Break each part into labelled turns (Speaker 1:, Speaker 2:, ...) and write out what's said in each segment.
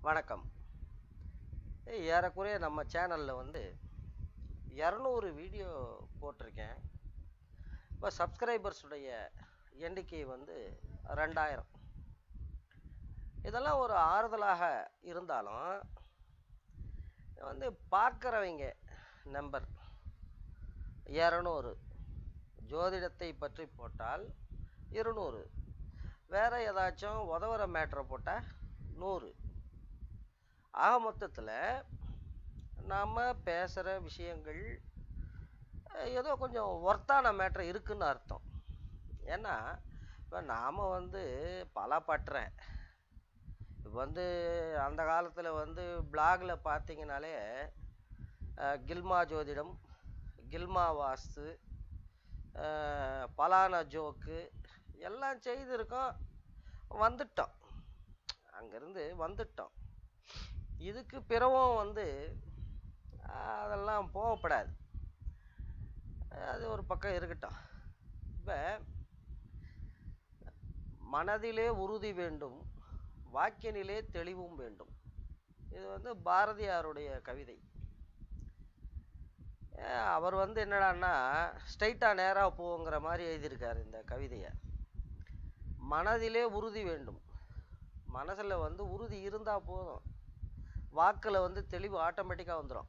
Speaker 1: வணக்கம் ஏறக்குறைய நம்ம சேனலில் வந்து இரநூறு வீடியோ போட்டிருக்கேன் இப்போ சப்ஸ்கிரைபர்ஸுடைய எண்ணிக்கை வந்து ரெண்டாயிரம் இதெல்லாம் ஒரு ஆறுதலாக இருந்தாலும் வந்து பார்க்குறவங்க நம்பர் இரநூறு ஜோதிடத்தை பற்றி போட்டால் இருநூறு வேறு ஏதாச்சும் உதவுற மேட்ரை போட்டால் நூறு ஆக மொத்தத்தில் நாம் பேசுகிற விஷயங்கள் அஹ், ஏதோ கொஞ்சம் ஒர்த்தான மேட்ரு இருக்குன்னு அர்த்தம் ஏன்னா இப்போ நாம் வந்து பல பற்றேன் இப்போ வந்து அந்த காலத்தில் வந்து பிளாகில் பார்த்தீங்கனாலே அஹ், கில்மா ஜோதிடம் கில்மா வாஸ்து அஹ், பலான ஜோக்கு எல்லாம் செய்திருக்கோம் வந்துட்டோம் அங்கேருந்து வந்துட்டோம் இதுக்கு பிறவும் வந்து அஹ், அதெல்லாம் போகப்படாது அது ஒரு பக்கம் இருக்கட்டும் இப்போ மனதிலே உறுதி வேண்டும் வாக்கியனிலே தெளிவும் வேண்டும் இது வந்து பாரதியாருடைய கவிதை அஹ் அவர் வந்து என்னடான்னா ஸ்ட்ரைட்டாக நேராக போங்கிற மாதிரி எழுதியிருக்காரு இந்த கவிதையை மனதிலே உறுதி வேண்டும் மனசில் வந்து உறுதி இருந்தால் போதும் வாக்கில் வந்து தெளிவு ஆட்டோமேட்டிக்காக வந்துடும்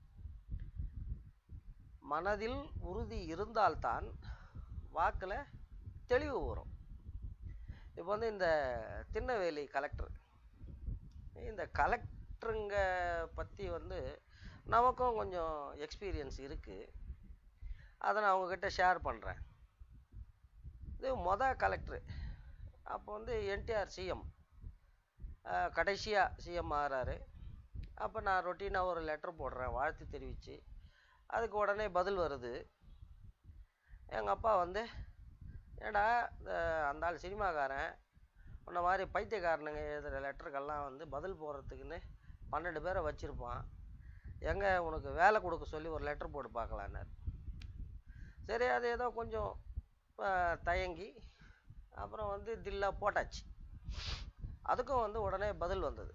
Speaker 1: மனதில் உறுதி இருந்தால்தான் வாக்கில் தெளிவு வரும் இப்போ வந்து இந்த திண்ணவேலி கலெக்டர் இந்த கலெக்டருங்க பற்றி வந்து நமக்கும் கொஞ்சம் எக்ஸ்பீரியன்ஸ் இருக்குது அதை நான் உங்ககிட்ட ஷேர் பண்ணுறேன் இது மொதல் கலெக்டரு அப்போ வந்து என்டிஆர் சிஎம் கடைசியாக சிஎம் ஆகிறாரு அப்போ நான் ரொட்டீனாக ஒரு லெட்டர் போடுறேன் வாழ்த்து தெரிவித்து அதுக்கு உடனே பதில் வருது எங்கள் அப்பா வந்து ஏடா இந்த அந்த ஆள் சினிமாக்காரன் உன்ன மாதிரி பைத்தியக்காரனுங்க எழுதுகிற லெட்டருக்கெல்லாம் வந்து பதில் போடுறதுக்குன்னு பன்னெண்டு பேரை வச்சுருப்பான் எங்கே உனக்கு வேலை கொடுக்க சொல்லி ஒரு லெட்டர் போட்டு பார்க்கலான்னாரு சரி அது ஏதோ கொஞ்சம் ஆஹ், தயங்கி அப்புறம் வந்து தில்லா போட்டாச்சு அதுக்கும் வந்து உடனே பதில் வந்தது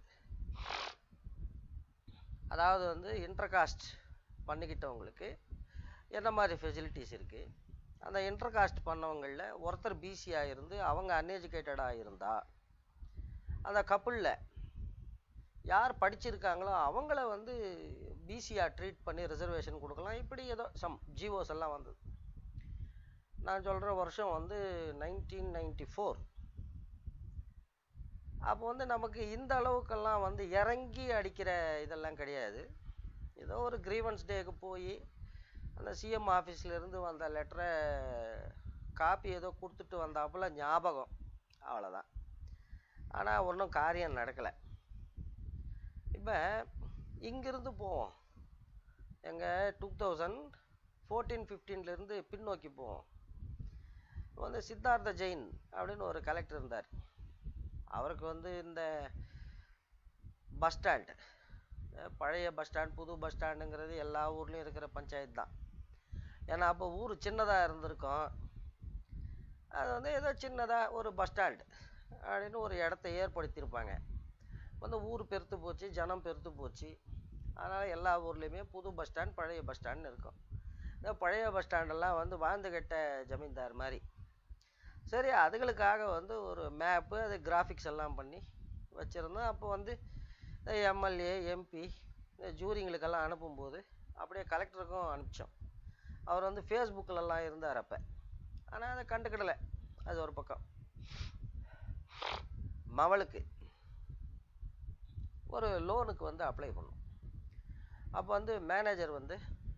Speaker 1: அதாவது வந்து இன்டர்காஸ்ட் பண்ணிக்கிட்டவங்களுக்கு என்ன மாதிரி ஃபெசிலிட்டிஸ் இருக்குது அந்த இன்டர்காஸ்ட் பண்ணவங்களில் ஒருத்தர் பிசியாக இருந்து அவங்க அன்எஜுகேட்டடாக இருந்தா அந்த கப்புளில் யார் படிச்சிருக்காங்களோ அவங்கள வந்து பிசியாக ட்ரீட் பண்ணி ரிசர்வேஷன் கொடுக்கலாம் இப்படி ஏதோ சம் ஜிஓஸ் எல்லாம் வந்தது நான் சொல்கிற வருஷம் வந்து நைன்டீன் நைன்டி ஃபோர் அப்போ வந்து நமக்கு இந்த அளவுக்கெல்லாம் வந்து இறங்கி அடிக்கிற இதெல்லாம் கிடையாது ஏதோ ஒரு கிரீவன்ஸ் டேக்கு போய் அந்த சிஎம் ஆஃபீஸ்லேருந்து வந்த லெட்டரை காப்பி ஏதோ கொடுத்துட்டு வந்தாப்புல ஞாபகம் அவ்வளோதான் ஆனால் ஒன்றும் காரியம் நடக்கலை இப்போ இங்கிருந்து போவோம் எங்கள் டூ தௌசண்ட் ஃபோர்டீன் ஃபிஃப்டீன்லேருந்து பின்னோக்கி போவோம் இப்போ வந்து சித்தார்த்த ஜெயின் அப்படின்னு ஒரு கலெக்டர் இருந்தார் அவருக்கு வந்து இந்த பஸ் ஸ்டாண்ட் பழைய பஸ் ஸ்டாண்ட் புது பஸ் ஸ்டாண்டுங்கிறது எல்லா ஊர்லேயும் இருக்கிற பஞ்சாயத்து தான் ஏன்னா அப்போ ஊர் சின்னதாக இருந்திருக்கும் அது வந்து ஏதோ சின்னதாக ஒரு பஸ் ஸ்டாண்ட் அப்படின்னு ஒரு இடத்த ஏற்படுத்தியிருப்பாங்க வந்து ஊர் பெருத்து போச்சு ஜனம் பெருத்து போச்சு அதனால் எல்லா ஊர்லேயுமே புது பஸ் ஸ்டாண்ட் பழைய பஸ் ஸ்டாண்ட் இருக்கும் இந்த பழைய பஸ் ஸ்டாண்டெல்லாம் வந்து வாழ்ந்து கெட்ட ஜமீன்தார் மாதிரி சரி அதுகளுக்காக வந்து ஒரு மேப்பு அது கிராஃபிக்ஸ் எல்லாம் பண்ணி வச்சுருந்தோம் அப்போ வந்து எம்எல்ஏ எம்பி இந்த ஜூரிங்களுக்கெல்லாம் அனுப்பும்போது அப்படியே கலெக்டருக்கும் அனுப்பிச்சோம் அவர் வந்து ஃபேஸ்புக்கிலலாம் இருந்தார் அப்போ ஆனால் அதை கண்டுக்கிடலை அது ஒரு பக்கம் மவளுக்கு ஒரு லோனுக்கு வந்து அப்ளை பண்ணோம் அப்போ வந்து மேனேஜர் வந்து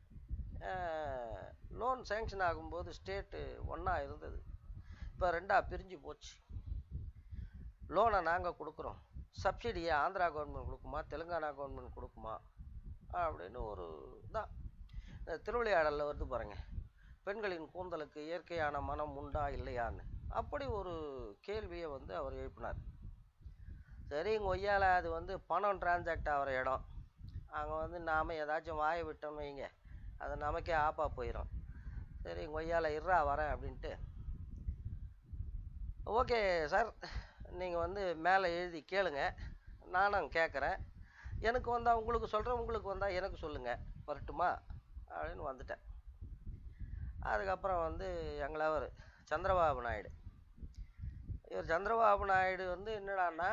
Speaker 1: லோன் சேங்ஷன் ஆகும்போது ஸ்டேட்டு ஒன்றா இருந்தது இப்போ ரெண்டாக பிரிஞ்சு போச்சு லோனை நாங்கள் கொடுக்குறோம் சப்சிடியை ஆந்திரா கவர்மெண்ட் கொடுக்குமா தெலுங்கானா கவர்மெண்ட் கொடுக்குமா அப்படின்னு ஒரு தான் இந்த திருவிளையாடலில் வருது பாருங்க பெண்களின் கூந்தலுக்கு இயற்கையான மனம் உண்டா இல்லையான்னு அப்படி ஒரு கேள்வியை வந்து அவர் எழுப்பினார் சரி இங்கே ஒய்யால அது வந்து பணம் டிரான்சாக்ட் ஆகிற இடம் அங்கே வந்து நாம் ஏதாச்சும் வாயை விட்டோம்னு வைங்க அது நமக்கே ஆப்பா போயிடும் சரி இங்கே ஒய்யால இருறா வரேன் அப்படின்ட்டு ஓகே சார் நீங்கள் வந்து மேலே எழுதி கேளுங்க நானும் கேட்குறேன் எனக்கு வந்தால் உங்களுக்கு சொல்கிறேன் உங்களுக்கு வந்தால் எனக்கு சொல்லுங்கள் வரட்டுமா அப்படின்னு வந்துட்டேன் அதுக்கப்புறம் வந்து எங்களவர் சந்திரபாபு நாயுடு இவர் சந்திரபாபு நாயுடு வந்து என்னடான்னா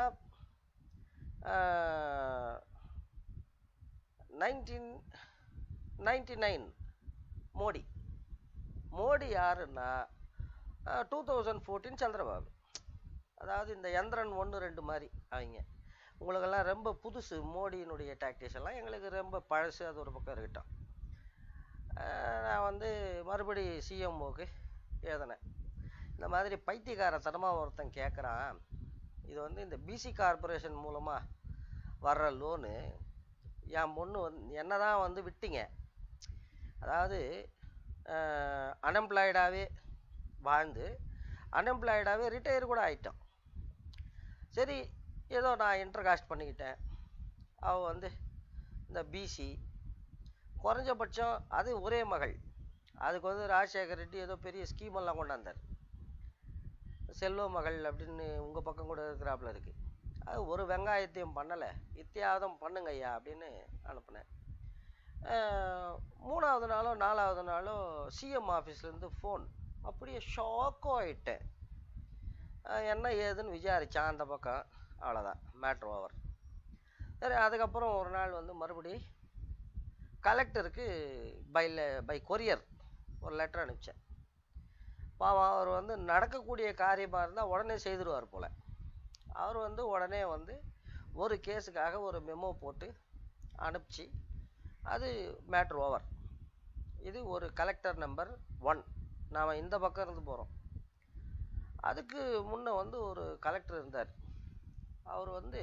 Speaker 1: nineteen ninety nine Modi Modi யாருன்னா டூ தௌசண்ட் ஃபோர்டீன் சந்திரபாபு அதாவது இந்த யந்திரன் ஒன்று ரெண்டு மாதிரி அவங்க உங்களுக்கெல்லாம் ரொம்ப புதுசு மோடியினுடைய டாக்டிக்ஸ் எல்லாம் எங்களுக்கு ரொம்ப பழசு அது ஒரு பக்கம் இருக்கட்டும் ஆஹ் நான் வந்து மறுபடி சிஎம்ஓக்கு எழுதினேன் இந்த மாதிரி பைத்தியக்காரத்தனமாக ஒருத்தன் கேட்குறான் இது வந்து இந்த பிசி கார்பரேஷன் மூலமாக வர்ற லோனு என் பொண்ணு வந்து என்ன தான் வந்து விட்டீங்க அதாவது அன்எம்ப்ளாய்டாகவே வாழ்ந்து அன்எம்ப்ளாய்டாகவே ரிட்டையர் கூட ஆயிட்டோம் சரி ஏதோ நான் இன்டர்காஸ்ட் பண்ணிக்கிட்டேன் அவள் வந்து இந்த பிசி குறைஞ்சபட்சம் அது ஒரே மகள் அதுக்கு வந்து ராஜசேகர் ரெட்டி ஏதோ பெரிய ஸ்கீம் எல்லாம் கொண்டாந்தார் செல்வ மகள் அப்படின்னு உங்கள் பக்கம் கூட இருக்கிறாப்புல இருக்கு அது ஒரு வெங்காயத்தையும் பண்ணலை இத்தியாவதும் பண்ணுங்க ஐயா அப்படின்னு அனுப்புனேன் அஹ் மூணாவது நாளோ நாலாவது நாளோ சிஎம் ஆஃபீஸ்லேருந்து ஃபோன் அப்படியே ஷாக்கும் ஆயிட்டேன் அஹ் என்ன ஏதுன்னு விசாரித்தான் அந்த பக்கம் அவ்வளோதான் மேட்ரு ஓவர் சரி அதுக்கப்புறம் ஒரு நாள் வந்து மறுபடி கலெக்டருக்கு பை பை கொரியர் ஒரு லெட்டர் அனுப்பிச்சேன் பாவம் அவர் வந்து நடக்கக்கூடிய காரியமாக இருந்தால் உடனே செய்திருவார் போல் அவர் வந்து உடனே வந்து ஒரு கேஸுக்காக ஒரு மெமோ போட்டு அனுப்பிச்சு அது மேட்ரு ஓவர் இது ஒரு கலெக்டர் நம்பர் ஒன் நாம் இந்த பக்கம் இருந்து போகிறோம் அதுக்கு முன்ன வந்து ஒரு கலெக்டர் இருந்தார் அவர் வந்து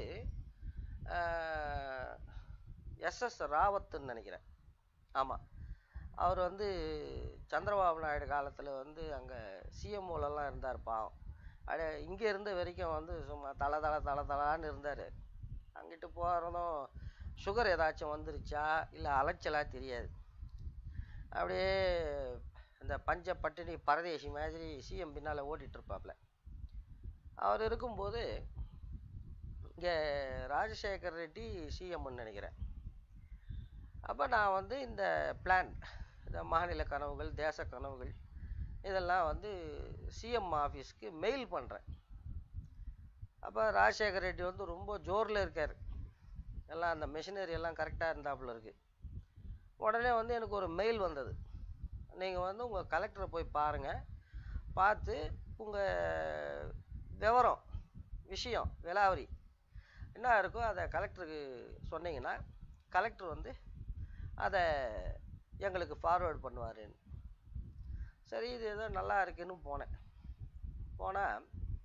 Speaker 1: எஸ்எஸ் ராவத்துன்னு நினைக்கிறேன் ஆமாம் அவர் வந்து சந்திரபாபு நாயுடு காலத்தில் வந்து அங்கே சிஎம்ஓலலாம் இருந்தார் பாவம் அப்படியே இங்கே இருந்த வரைக்கும் வந்து சும்மா தலை தலை தலை தலான்னு இருந்தார் அங்கிட்டு போகிறதும் சுகர் ஏதாச்சும் வந்துருச்சா இல்லை அலைச்சலா தெரியாது அப்படியே இந்த பஞ்ச பட்டினி பரதேசி மாதிரி சிஎம் பின்னால் ஓட்டிகிட்டு இருப்பாப்புல அவர் இருக்கும்போது இங்கே ராஜசேகர் ரெட்டி சிஎம்னு நினைக்கிறேன் அப்போ நான் வந்து இந்த பிளான் இந்த மாநில கனவுகள் தேச கனவுகள் இதெல்லாம் வந்து சிஎம் ஆஃபீஸ்க்கு மெயில் பண்ணுறேன் அப்போ ராஜசேகர் ரெட்டி வந்து ரொம்ப ஜோரில் இருக்கார் எல்லாம் அந்த மெஷினரி எல்லாம் கரெக்டாக இருந்தாப்புல இருக்கு உடனே வந்து எனக்கு ஒரு மெயில் வந்தது நீங்கள் வந்து உங்கள் கலெக்டரை போய் பாருங்கள் பார்த்து உங்கள் விவரம் விஷயம் விலாவரி என்ன இருக்கோ அதை கலெக்டருக்கு சொன்னீங்கன்னா கலெக்டர் வந்து அதை எங்களுக்கு ஃபார்வேர்டு பண்ணுவாருன்னு சரி இது ஏதோ நல்லா இருக்குன்னு போனேன் போனால்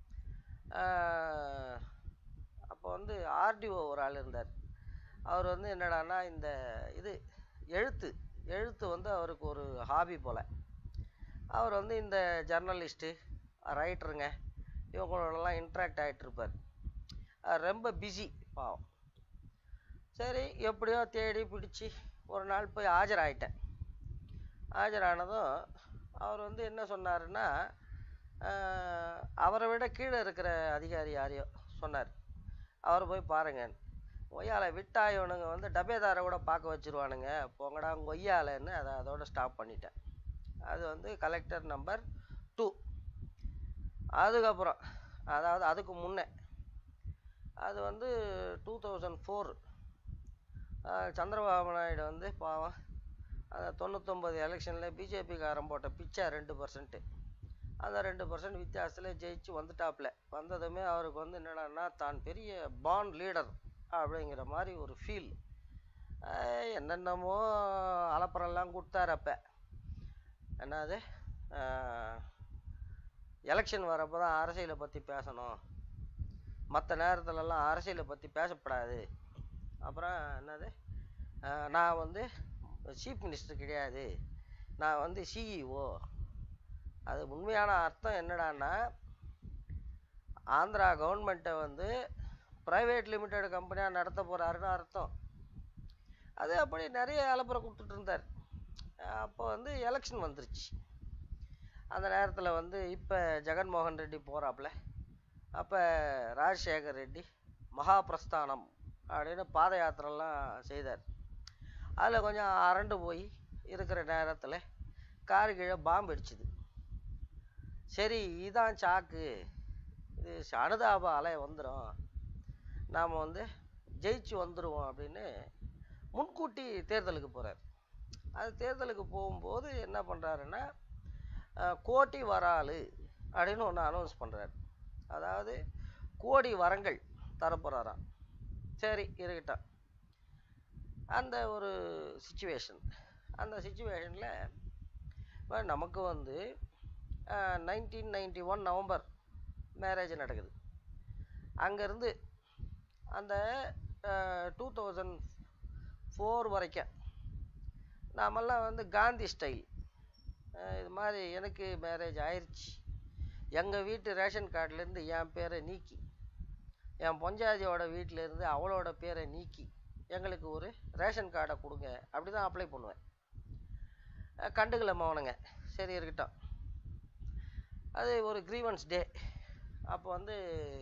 Speaker 1: அப்போ வந்து ஆர்டிஓ ஒரு ஆள் இருந்தார் அவர் வந்து என்னடான்னா இந்த இது எழுத்து எழுத்து வந்து அவருக்கு ஒரு ஹாபி போல் அவர் வந்து இந்த ஜர்னலிஸ்ட்டு ரைட்டருங்க இவங்களோடலாம் இன்ட்ராக்ட் ஆகிட்டு இருப்பார் அவர் ரொம்ப பிஸி பாவம் சரி எப்படியோ தேடி பிடிச்சி ஒரு நாள் போய் ஆஜராயிட்டேன் ஆஜரானதும் அவர் வந்து என்ன சொன்னாருன்னா ஆஹ், அவரை விட கீழே இருக்கிற அதிகாரி யாரையோ சொன்னார் அவரை போய் பாருங்கன்னு ஒய்யால விட்டா இவனுங்க வந்து டபேதாரை கூட பார்க்க வச்சிருவானுங்க போங்கடா கொய்யாலன்னு அதை அதோட ஸ்டாப் பண்ணிட்டேன் அது வந்து கலெக்டர் நம்பர் டூ அதுக்கப்புறம் அதாவது அதுக்கு முன்னே அது வந்து two thousand four Chandrababu Naidu வந்து பாவம் அந்த தொண்ணூத்தொம்பது எலெக்ஷனில் பிஜேபிக்காரன் போட்ட பிச்சை ரெண்டு பர்சன்ட்டு அந்த ரெண்டு பர்சன்ட் வித்தியாசத்தில் ஜெயிச்சு வந்துட்டாப்புல வந்ததுமே அவருக்கு வந்து என்னடான்னா தான் பெரிய பான் லீடர் அப்படிங்கிற மாதிரி ஒரு ஃபீல் என்னென்னமோ அலப்பறம்லாம் கொடுத்தாரு அப்போ என்னது எலெக்ஷன் வரப்போ தான் அரசியலை பற்றி பேசணும் மற்ற நேரத்துலலாம் அரசியலை பற்றி பேசப்படாது அப்புறம் என்னது ஆஹ் நான் வந்து சீஃப் மினிஸ்டர் கிடையாது நான் வந்து சிஇஓ அது உண்மையான அர்த்தம் என்னடான்னா ஆந்திரா கவர்மெண்ட்டை வந்து ப்ரைவேட் லிமிடெட் கம்பெனியாக நடத்த போகிறாருன்னு அர்த்தம் அது அப்படி நிறைய அலப்பறை கொடுத்துட்டு இருந்தார் அப்போ வந்து எலெக்ஷன் வந்துருச்சு அந்த நேரத்தில் வந்து இப்போ ஜெகன்மோகன் ரெட்டி போகிறாப்புல அப்போ ராஜசேகர் ரெட்டி மகாபிரஸ்தானம் அப்படின்னு பாத யாத்திரைலாம் செய்தார் அதில் கொஞ்சம் அரண்டு போய் இருக்கிற நேரத்தில் காரு கீழே பாம்பு அடிச்சுது சரி இதான் சாக்கு இது அனுதாப அலை வந்துடும் நாம் வந்து ஜெயிச்சு வந்துடுவோம் அப்படின்னு முன்கூட்டி தேர்தலுக்கு போகிறார் அது தேர்தலுக்கு போகும்போது என்ன பண்ணுறாருன்னா கோட்டி வராலு அப்படின்னு ஒன்று அனௌன்ஸ் பண்ணுறாரு அதாவது கோடி வரங்கள் தரப்போகிறாராம் சரி இருக்கட்டும் அந்த ஒரு சுச்சுவேஷன் அந்த சுச்சுவேஷனில் நமக்கு வந்து nineteen ninety one November marriage நடக்குது அங்கேருந்து அந்த டூ தௌசண்ட் ஃபோர் வரைக்கும் நாமெல்லாம் வந்து காந்தி ஸ்டைல் இது மாதிரி எனக்கு மேரேஜ் ஆயிடுச்சு எங்கள் வீட்டு ரேஷன் கார்டுலேருந்து என் பேரை நீக்கி என் பொஞ்சாதியோட வீட்டிலேருந்து அவளோட பேரை நீக்கி எங்களுக்கு ஒரு ரேஷன் கார்டை கொடுங்க அப்படி தான் அப்ளை பண்ணுவேன் கண்டுக்கல மவனுங்க சரி இருக்கட்டும் அது ஒரு க்ரீவன்ஸ் டே அப்போ வந்து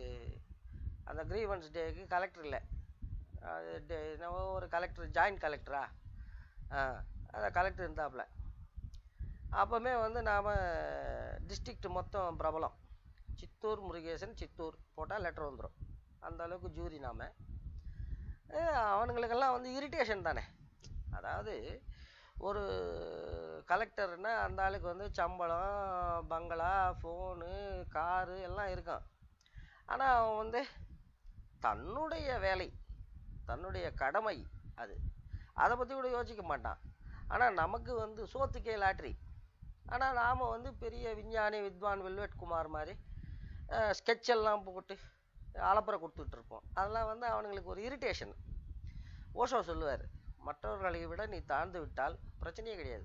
Speaker 1: அந்த க்ரீவன்ஸ் டேக்கு கலெக்டர் இல்லை அது டே என்னவோ ஒரு கலெக்டர் ஜாயின்ட் கலெக்டரா ஆ அந்த கலெக்டர் இருந்தாப்புல அப்போமே வந்து நாம் டிஸ்ட்ரிக்ட் மொத்தம் பிரபலம் சித்தூர் முருகேசன் சித்தூர் போட்டால் லெட்டர் வந்துடும் அந்த அளவுக்கு ஜூரி நாம் அவனுங்களுக்கெல்லாம் வந்து இரிட்டேஷன் தானே அதாவது ஒரு கலெக்டர்னா அந்த ஆளுக்கு வந்து சம்பளம் பங்களா ஃபோனு காரு எல்லாம் இருக்கும் ஆனால் அவன் வந்து தன்னுடைய வேலை தன்னுடைய கடமை அது அதை பற்றி கூட யோசிக்க மாட்டான் ஆனால் நமக்கு வந்து சோத்துக்கே லாட்ரி ஆனால் நாம் வந்து பெரிய விஞ்ஞானி வித்வான் வெல்வெட் குமார் மாதிரி ஸ்கெட்ச் எல்லாம் போட்டு அலப்பறை கொடுத்துட்ருப்போம் அதெல்லாம் வந்து அவனுங்களுக்கு ஒரு இரிட்டேஷன் ஓஷோ சொல்லுவார் மற்றவர்களை விட நீ தாழ்ந்து விட்டால் பிரச்சனையே கிடையாது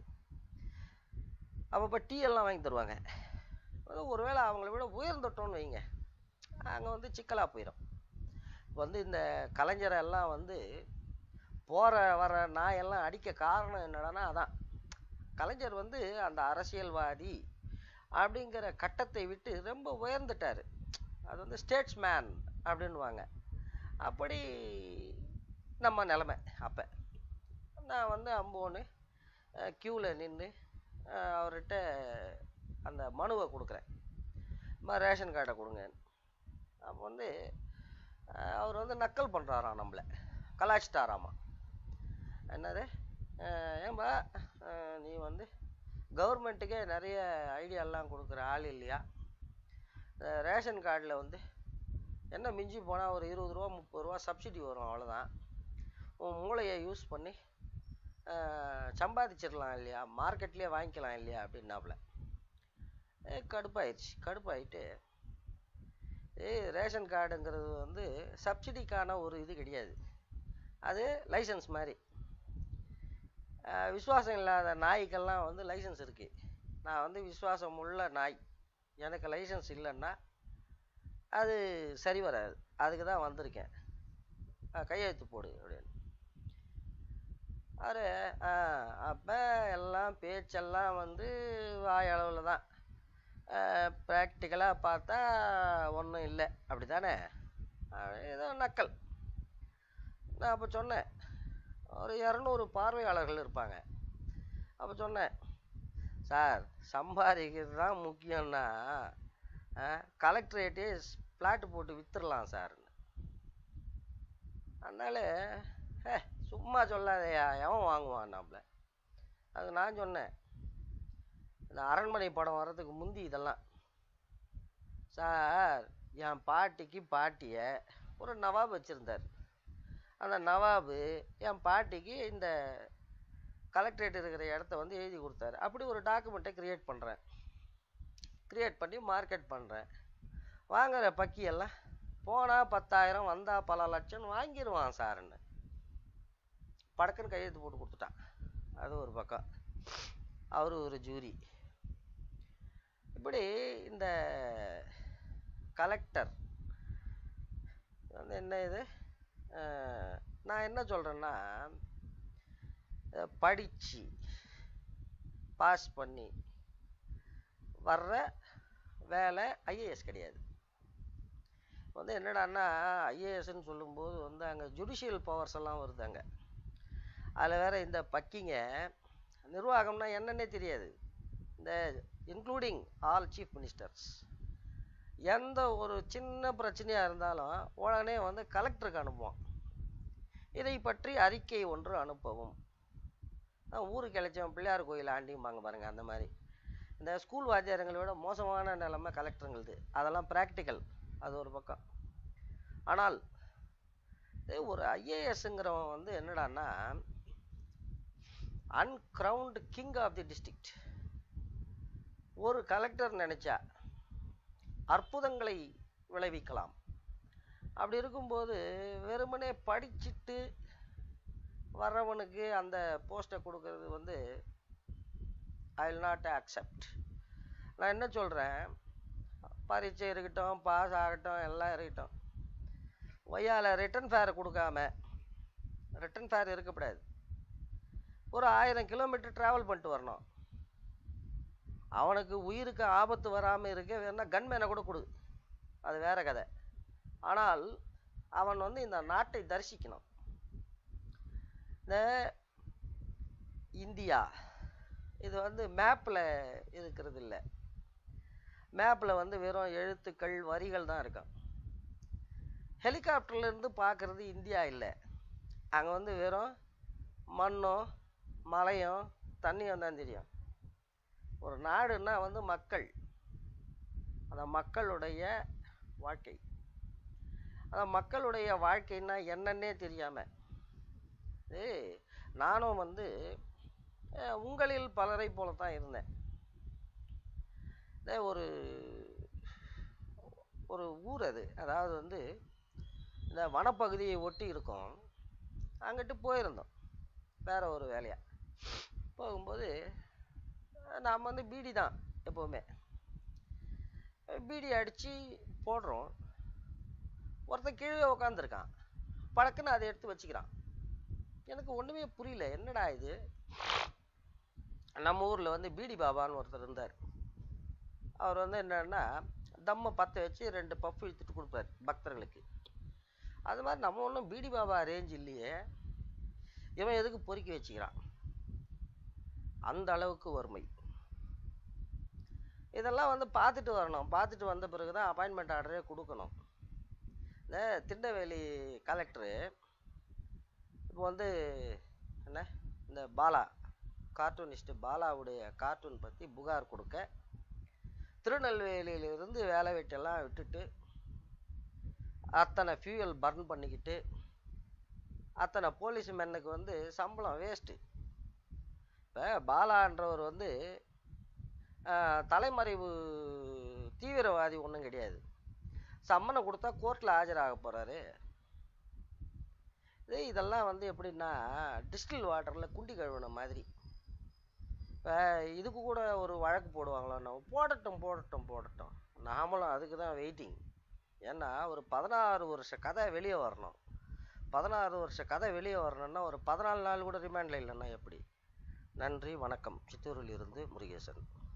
Speaker 1: அப்போ டீ எல்லாம் வாங்கி தருவாங்க ஒருவேளை அவங்கள விட உயர்ந்துட்டோன்னு வைங்க அங்கே வந்து சிக்கலாக போயிடும் இப்போ வந்து இந்த கலைஞரை எல்லாம் வந்து போகிற வர நாயெல்லாம் அடிக்க காரணம் என்னடான்னா அதான் கலைஞர் வந்து அந்த அரசியல்வாதி அப்படிங்கிற கட்டத்தை விட்டு ரொம்ப உயர்ந்துட்டார் அது வந்து ஸ்டேட்ஸ் மேன் அப்படின்வாங்க அப்படி நம்ம நிலமை அப்போ நான் வந்து அம்போன்னு க்யூவில் நின்று அவர்கிட்ட அந்த மனுவை கொடுக்குறேன் மாதிரி ரேஷன் கார்டை கொடுங்க அப்போ வந்து அவர் வந்து நக்கல் பண்ணுறாராம் நம்மளை கலாச்சிட்டாராமா என்னது ஏன்பா நீ வந்து கவர்மெண்ட்டுக்கே நிறைய ஐடியாலாம் கொடுக்குற ஆள் இல்லையா ரேஷன் கார்டில் வந்து என்ன மிஞ்சி போனால் ஒரு இருபது ரூபா முப்பது ரூபா சப்சிடி வரும் அவ்வளோதான் உன் மூளையை யூஸ் பண்ணி சம்பாதிச்சிடலாம் இல்லையா மார்க்கெட்லேயே வாங்கிக்கலாம் இல்லையா அப்படின்னாப்புல கடுப்பாயிடுச்சு கடுப்பாயிட்டு ஏய் ரேஷன் கார்டுங்கிறது வந்து சப்சிடிக்கான ஒரு இது கிடையாது அது லைசன்ஸ் மாதிரி விசுவாசம் இல்லாத நாய்க்கெல்லாம் வந்து லைசன்ஸ் இருக்குது நான் வந்து விசுவாசம் உள்ள நாய் எனக்கு லைசன்ஸ் இல்லைன்னா அது சரி வராது அதுக்கு தான் வந்திருக்கேன் கையெழுத்து போடு அப்படின்னு அவர் அப்போ எல்லாம் பேச்செல்லாம் வந்து வாய் அளவில் தான் ப்ராக்டிக்கலாக பார்த்தா ஒன்றும் இல்லை அப்படி தானே ஏதோ நக்கல் நான் அப்போ சொன்னேன் ஒரு இரநூறு பார்வையாளர்கள் இருப்பாங்க அப்போ சொன்னேன் சார் சம்பாதிக்கிறது தான் முக்கியம்னா கலெக்டரேட்டே ஃப்ளாட்டு போட்டு விற்றுடலாம் சார் அதனால ஹே சும்மா சொல்லாதையா எவன் வாங்குவான் நம்மள அது நான் சொன்னேன் இந்த அரண்மனை படம் வர்றதுக்கு முந்தி இதெல்லாம் சார் என் பாட்டிக்கு பாட்டியை ஒரு நவாப் வச்சுருந்தார் அந்த நவாபு என் பாட்டிக்கு இந்த கலெக்டரேட் இருக்கிற இடத்த வந்து எழுதி கொடுத்தாரு அப்படி ஒரு டாக்குமெண்ட்டை க்ரியேட் பண்ணுறேன் க்ரியேட் பண்ணி மார்க்கெட் பண்ணுறேன் வாங்குற பக்கியெல்லாம் போனால் பத்தாயிரம் வந்தால் பல லட்சம் வாங்கிடுவான் சாருன்னு படக்குன்னு கையெழுத்து போட்டு கொடுத்துட்டான் அது ஒரு பக்கம் அவர் ஒரு ஜூரி இப்படி இந்த கலெக்டர் வந்து என்ன இது நான் என்ன சொல்கிறேன்னா படித்து பாஸ் பண்ணி வர்ற வேலை ஐஏஎஸ் கிடையாது வந்து என்னடான்னா ஐஏஎஸ்ன்னு சொல்லும்போது வந்து அங்கே ஜுடிஷியல் பவர்ஸ் எல்லாம் வருது அங்கே அதில் வேற இந்த பக்கிங்க நிர்வாகம்னா என்னன்னே தெரியாது இந்த இன்க்ளூடிங் ஆல் சீஃப் மினிஸ்டர்ஸ் எந்த ஒரு சின்ன பிரச்சனையாக இருந்தாலும் உடனே வந்து கலெக்டருக்கு அனுப்புவோம் இதை பற்றி அறிக்கை ஒன்று அனுப்பவும் நான் ஊருக்கு இழைச்சவன் பிள்ளையார் கோயில் ஆண்டியும்பாங்க பாருங்க அந்த மாதிரி இந்த ஸ்கூல் வாத்தியாரங்களை விட மோசமான நிலைமை கலெக்டருங்களுது அதெல்லாம் ப்ராக்டிக்கல் அது ஒரு பக்கம் ஆனால் இதே ஒரு ஐஏஎஸ்ங்கிறவன் வந்து என்னடான்னா uncrowned king of the district ஒரு கலெக்டர் நினைச்சா அற்புதங்களை விளைவிக்கலாம் அப்படி இருக்கும்போது வெறுமனே படிச்சுட்டு வர்றவனுக்கு அந்த போஸ்ட்டை கொடுக்கறது வந்து ஐ வில் நாட் அக்செப்ட் நான் என்ன சொல்கிறேன் பரீட்சை இருக்கட்டும் பாஸ் ஆகட்டும் எல்லாம் இருக்கட்டும் ஒய்யால ரிட்டன் ஃபேர் கொடுக்காம ரிட்டன் ஃபேர் இருக்கக்கூடாது ஒரு ஆயிரம் கிலோமீட்டர் ட்ராவல் பண்ணிட்டு வரணும் அவனுக்கு உயிருக்கு ஆபத்து வராமல் இருக்க வேணா கன்மேனை கூட கொடு அது வேற கதை ஆனால் அவன் வந்து இந்த நாட்டை தரிசிக்கணும் இந்த இந்தியா இது வந்து மேப்பில் இருக்கிறது இல்லை மேப்பில் வந்து வெறும் எழுத்துக்கள் வரிகள் தான் இருக்கும் ஹெலிகாப்டர்ல இருந்து பார்க்கறது இந்தியா இல்லை அங்கே வந்து வெறும் மண்ணும் மலையும் தண்ணியும் தான் தெரியும் ஒரு நாடுன்னா வந்து மக்கள் அந்த மக்களுடைய வாழ்க்கை அந்த மக்களுடைய வாழ்க்கைன்னா என்னன்னே தெரியாம ஏய் நானும் வந்து அஹ், உங்களில் பலரை போல தான் இருந்தேன் இதே ஒரு ஒரு ஊர் அது அதாவது வந்து இந்த வனப்பகுதியை ஒட்டி இருக்கும் அங்கிட்டு போயிருந்தோம் வேற ஒரு வேலையா போகும்போது அஹ், நாம் வந்து பீடி தான் எப்போவுமே அஹ், பீடி அடித்து போடுறோம் ஒருத்தன் கீழே உக்காந்துருக்கான் பழக்குன்னு அதை எடுத்து வச்சுக்கிறான் எனக்கு ஒன்றுமே புரியல என்னடா இது நம்ம ஊரில் வந்து பீடி பாபான்னு ஒருத்தர் இருந்தார் அவர் வந்து என்னன்னா தம்மை பற்ற வச்சு ரெண்டு பஃப் இழுத்துட்டு கொடுப்பார் பக்தர்களுக்கு அது மாதிரி நம்ம ஒன்றும் பீடி பாபா ரேஞ்ச் இல்லையே இவன் எதுக்கு பொறுக்கி வச்சுக்கிறான் அந்த அளவுக்கு வறுமை இதெல்லாம் வந்து பார்த்துட்டு வரணும் பார்த்துட்டு வந்த பிறகு தான் அப்பாயின்மெண்ட் ஆர்டரே கொடுக்கணும் இந்த திண்டவேலி கலெக்டரு இப்போ வந்து என்ன இந்த பாலா கார்ட்டூனிஸ்ட் பாலாவுடைய கார்ட்டூன் பற்றி புகார் கொடுக்க திருநெல்வேலியிலிருந்து வேலை வெட்டெல்லாம் விட்டுட்டு அத்தனை ஃபியூயல் பர்ன் பண்ணிக்கிட்டு அத்தனை போலீஸ் மென்னுக்கு வந்து சம்பளம் வேஸ்ட்டு இப்போ பாலான்றவர் வந்து ஆஹ், தலைமறைவு தீவிரவாதி ஒன்றும் கிடையாது சம்மனை கொடுத்தா கோர்ட்டில் ஆஜராக போகிறாரு இது இதெல்லாம் வந்து எப்படின்னா டிஸ்டில் வாட்டரில் குண்டி கழுவுன மாதிரி இப்போ இதுக்கு கூட ஒரு வழக்கு போடுவாங்களோ போடட்டும் போடட்டும் போடட்டும் நாமளும் அதுக்கு தான் வெயிட்டிங் ஏன்னா ஒரு பதினாறு வருஷ கதை வெளியே வரணும் பதினாறு வருஷ கதை வெளியே வரணும்னா ஒரு பதினாலு நாள் கூட ரிமாண்டில் இல்லைன்னா எப்படி நன்றி வணக்கம் சித்தூரில் இருந்து முருகேசன்